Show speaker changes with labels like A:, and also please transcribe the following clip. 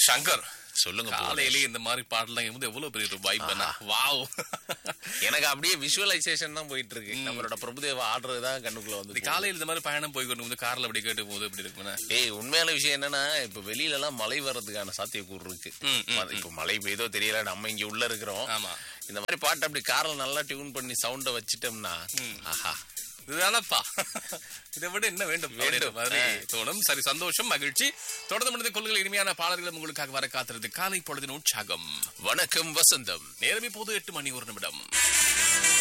A: சங்கர்
B: சொல்லுங்க புவனேஷ்.
A: காலையிலேயே இந்த மாதிரி பாடலாம் வந்து எவ்வளவு பெரிய ஒரு வைப் வாவ்
B: எனக்கு அப்படியே விஷுவலைசேஷன் தான் போயிட்டு இருக்கு நம்மளோட பிரபுதேவா ஆடுறது தான் கண்ணுக்குள்ள
A: இந்த
B: வந்து
A: காலையில இந்த மாதிரி பயணம் போய் கொண்டு வந்து கார்ல அப்படி கேட்டு போது இப்படி இருக்குன்னு
B: ஏய் உண்மையான விஷயம் என்னன்னா இப்ப வெளியில எல்லாம் மழை வர்றதுக்கான சாத்தியக்கூறு இருக்கு
A: ம், ம்,
B: இப்ப மழை பெய்தோ தெரியல நம்ம இங்க உள்ள இருக்கிறோம்
A: ஆமா
B: இந்த மாதிரி பாட்டு அப்படி கார்ல நல்லா டியூன் பண்ணி சவுண்ட வச்சிட்டோம்னா ஆஹா
A: இதுதானப்பா இதை விட என்ன வேண்டும்
B: வேண்டும்.
A: அப்படின்ற மாதிரி தோணும் சரி சந்தோஷம் மகிழ்ச்சி தொடர்ந்து முடிந்த கொள்கைகள் இனிமையான பாடல்களும் உங்களுக்காக வர காத்திருது காலை பொழுதின் உற்சாகம்
B: வணக்கம் வசந்தம்
A: நேரம் இப்போது எட்டு மணி ஒரு நிமிடம்